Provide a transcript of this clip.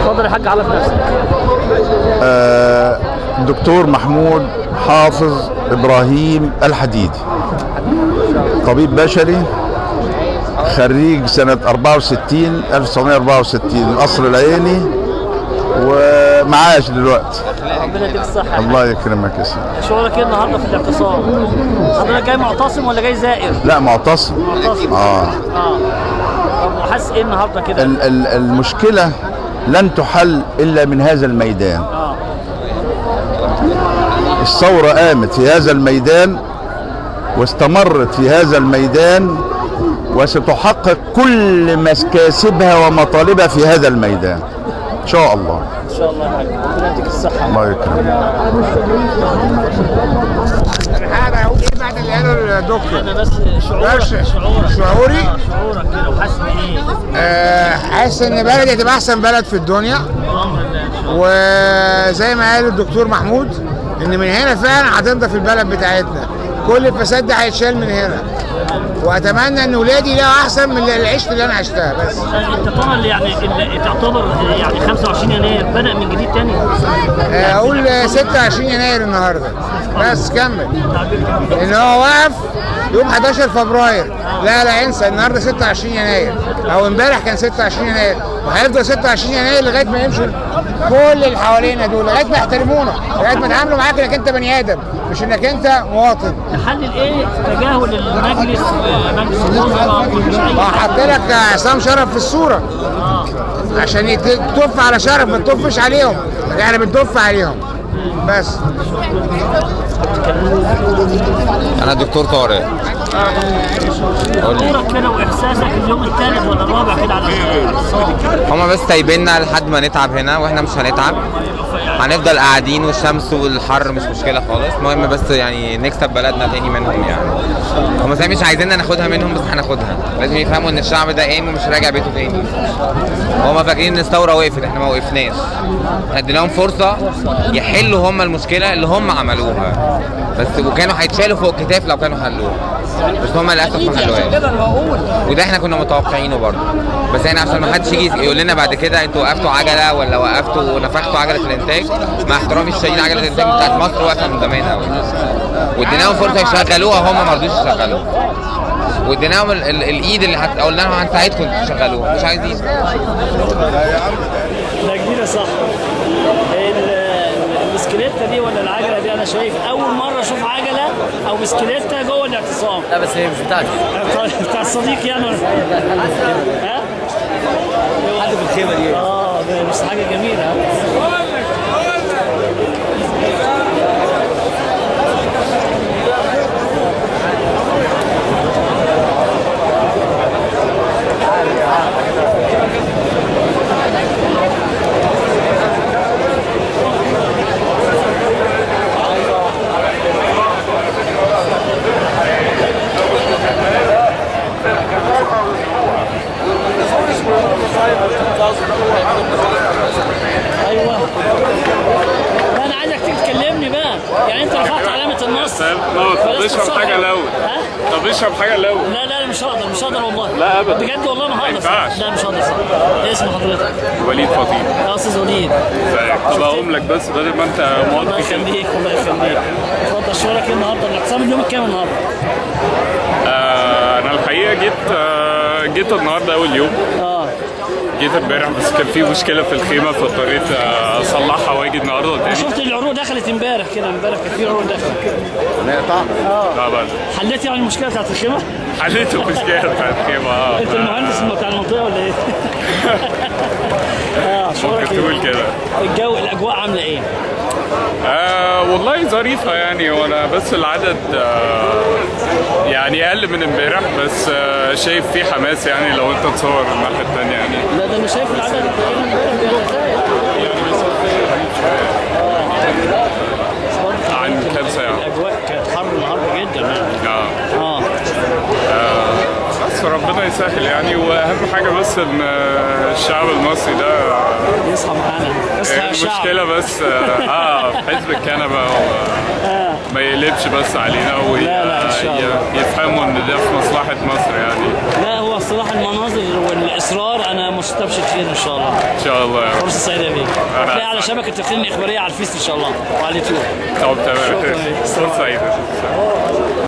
اتفضل يا حاج عرف نفسك آه، دكتور محمود حافظ ابراهيم الحديدي طبيب بشري خريج سنة 64 1964 القصر العيني ومعاش دلوقتي ربنا يديك الصحه الله يكرمك يا سيدي شغلك ايه النهارده في الاعتصام حضرتك جاي معتصم ولا جاي زائر لا معتصم معتصم اه اه طب وحاسس ايه النهارده كده ال- ال- المشكلة لن تحل إلا من هذا الميدان اه الثورة قامت في هذا الميدان واستمرت في هذا الميدان وستحقق كل مكاسبها ومطالبها في هذا الميدان إن شاء الله ان شاء الله يا حاج ربنا يديك الصحه الله يكرمك انا هقول ايه بعد اللي قاله الدكتور انا بس شعورك باشا، شعورك شعوري؟ آه، شعورك كده وحاسس بايه آه، حاسس ان بلدي هتبقى احسن بلد في الدنيا بامر الله ان شاء الله وزي ما قال الدكتور محمود ان من هنا فعلا هتنضف البلد بتاعتنا كل الفساد ده هيتشال من هنا واتمنى ان ولادي يلاقوا احسن من العيشه اللي انا عشتها بس انت ترى اللي يعني اللي تعتبر يعني 25 يناير بدا من جديد تاني آه، اقول 26 يناير النهارده بس كمل ان هو وقف يوم 11 فبراير لا لا انسى النهارده 26 يناير او امبارح كان 26 يناير وهيفضل 26 يناير لغايه ما يمشوا كل اللي حوالينا دول لغايه ما يحترمونا لغايه ما يتعاملوا معاك انك انت بني ادم مش انك انت مواطن نحلل ايه تجاهل المجلس آه، مجلس الوزراء مش اي وهحط لك عصام شرف في الصوره اه عشان يت- تطف على شرف ما تطفش عليهم احنا بنطف عليهم بس انا دكتور طارق قول لي شعورك كده واحساسك اليوم الثالث ولا الرابع كده على الاعتصام هما بس سايبيننا لحد ما نتعب هنا واحنا مش هنتعب هنفضل قاعدين والشمس والحر مش مشكله خالص المهم بس يعني نكسب بلدنا تاني منهم يعني هما زي مش عايزيننا ناخدها منهم بس هناخدها لازم يفهموا ان الشعب ده قايم ومش راجع بيته تاني هما فاكرين ان الثوره وقفت احنا ما وقفناش احنا اديناهم فرصه يحلوا هما المشكله اللي هم عملوها بس وكانوا هيتشالوا فوق الكتاف لو كانوا حلوها بس هما للاسف ما حلوهاش وده احنا كنا متوقعينه برضه بس احنا عشان ما حدش يجي يقول لنا بعد كده انتوا وقفتوا عجله ولا وقفتوا ونفختوا عجله الانتاج مع احترامي الشديد عجله الانتاج بتاعت مصر واقفه من زمان قوي واديناهم فرصه يشغلوها هم ما رضوش يشغلوها واديناهم ال- ال- الايد اللي هت... قلنا لهم هنساعدكم تشغلوها مش عايزين ده كبيره صح ال- البسكليته دي ولا العجله دي انا شايف اول مره اشوف عجله او بسكليته جوه الاعتصام لا بس هي مش بتاعتي بتاع الصديق يعني ولا ها؟ حد في الخيمه دي اه ده بس حاجه جميله ها؟ ايوه لا انا عايزك تيجي تكلمني بقى يعني انت رفعت علامه النصر لا طب فلازم اشرب تصحح. حاجه الاول ها؟ طب اشرب حاجه الاول لا لا لا مش هقدر مش هقدر والله لا أبدا. بجد والله ما هقدر ينفعش. لا مش هقدر صح. إيه اسم حضرتك وليد فطيم يا استاذ وليد طب اقوم لك بس بدل ما انت الله موطي كده يخليك الله يخليك اتفضل شعورك ايه النهارده الاقسام اليوم الكام النهارده؟ آه انا الحقيقه جيت آه جيت النهارده اول يوم اه جيت امبارح بس كان في مشكله في الخيمه فاضطريت آه، اصلحها واجي النهارده انا تاني شفت العروق دخلت امبارح كده امبارح كان في عروق دخلت لا بقى حليت يعني المشكله بتاعت الخيمه؟ حليت المشكله بتاعت الخيمه اه انت المهندس بتاع المنطقه ولا ايه؟ اه شعورك ممكن ايه؟ تقول كده الجو الاجواء عامله ايه؟ آه والله ظريفة يعني وانا بس العدد آه يعني اقل من امبارح بس آه شايف في حماس يعني لو انت تصور الناحية التانية يعني لا ده انا شايف العدد تقريبا امبارح بيتزايد. عن كام ساعة الاجواء كانت حر النهارده جدا يعني اه اه بس ربنا يسهل يعني واهم حاجة بس ان آه، الشعب المصري ده يصحى معانا يصحى يا شعب المشكلة بس اه, آه في حزب الكنبة و- ما يقلبش بس علينا لا، لا، إن شاء الله. ويفهموا ان ده في مصلحة مصر يعني لا هو الصراحه المناظر والاصرار انا مش تستبشر خير ان شاء الله ان شاء الله يا رب فرصه سعيده بيك هتلاقي على شبكه القناه الاخباريه على الفيس ان شاء الله وعلى اليوتيوب طب تمام شكراً. فرصه سعيده